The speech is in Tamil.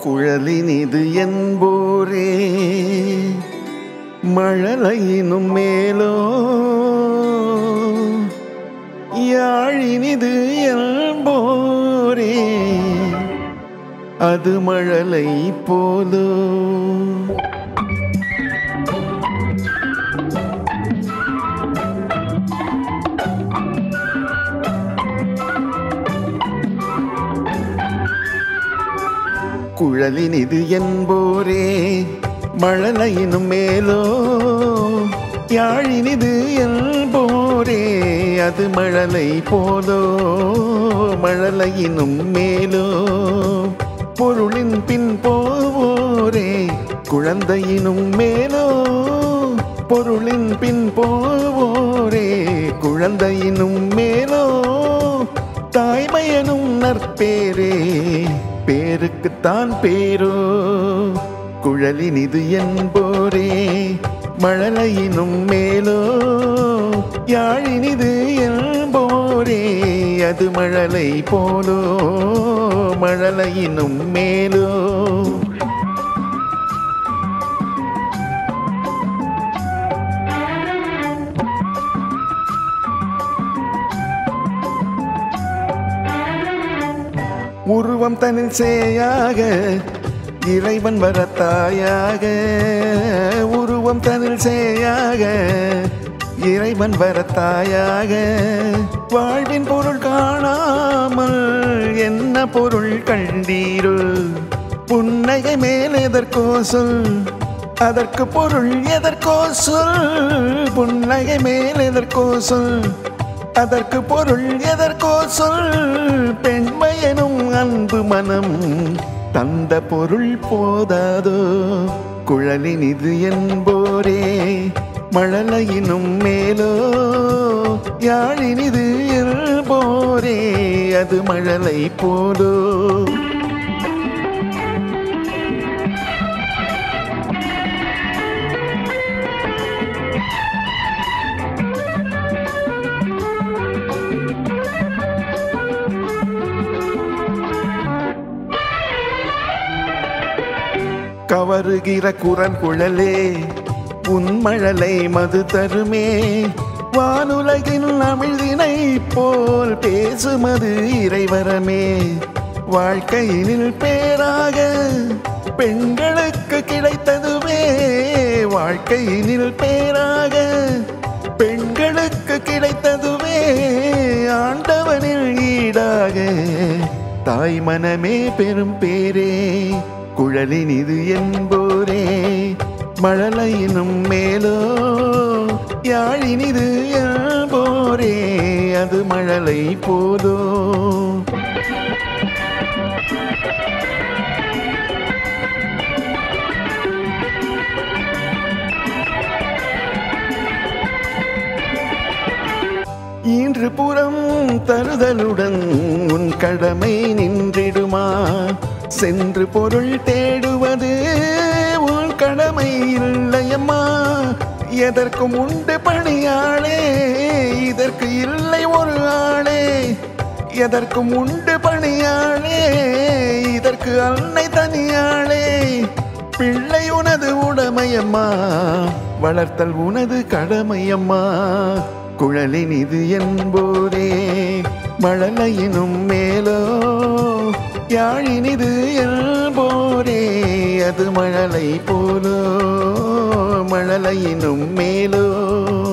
குழலினிது என்போரே மழலையினும் மேலோ யாழினிது என்போரே அது மழலை போலோ குழலினிது என்போரே மழலையினும் மேலோ யாழினிது என்போரே அது மழலை போலோ மழலையினும் மேலோ பொருளின் பின் போவோரே குழந்தையினும் மேலோ பொருளின் பின் போவோரே குழந்தையினும் மேலோ தாய்மையனும் நற்பேரே பேருக்குத்தான் பேரோ குழலினிது என்போரே மழலையினும் மேலோ யாழினிது என்போரே அது மழலை போலோ மழலையினும் மேலோ உருவம் தனில் சேயாக இறைவன் வரத்தாயாக உருவம் தனில் சேயாக இறைவன் வரத்தாயாக வாழ்வின் பொருள் காணாமல் என்ன பொருள் கண்டீரோ புன்னகை மேல் எதற்கோ சொல் அதற்கு பொருள் எதற்கோ சொல் புன்னகை மேல் எதற்கோ சொல் அதற்கு பொருள் எதற்கோ சொல் பெண்மையனும் அன்பு மனம் தந்த பொருள் போதாதோ குழலினிது என்போரே மழலையினும் மேலோ யாழினிது என்போரே அது மழலை போலோ கவருகிற குரல் குழலே உன்மழலை மது தருமே வானுலகின் அமிழ்தினை போல் பேசுமது இறைவரமே வாழ்க்கையினில் பேராக பெண்களுக்கு கிடைத்ததுவே வாழ்க்கையினில் பேராக பெண்களுக்கு கிடைத்ததுவே ஆண்டவனில் ஈடாக தாய் மனமே பெரும் பேரே குழலினிது என்போரே மழலையினும் மேலோ யாழினிது என்போரே அது மழலை போதோ இன்று புறம் தருதலுடன் உன் கடமை நின்றிடுமா சென்று பொருள் தேடுவது உன் கடமை இல்லையம்மா எதற்கும் உண்டு பணியாளே இதற்கு இல்லை ஒரு ஆளே எதற்கும் உண்டு பணியாளே இதற்கு அன்னை தனியாளே பிள்ளை உனது உடமையம்மா வளர்த்தல் உனது கடமையம்மா குழலின் இது என்போரே மழலையினும் மேலோ யாழினிது என்போரே அது மழலை போலோ மழலையினும் மேலோ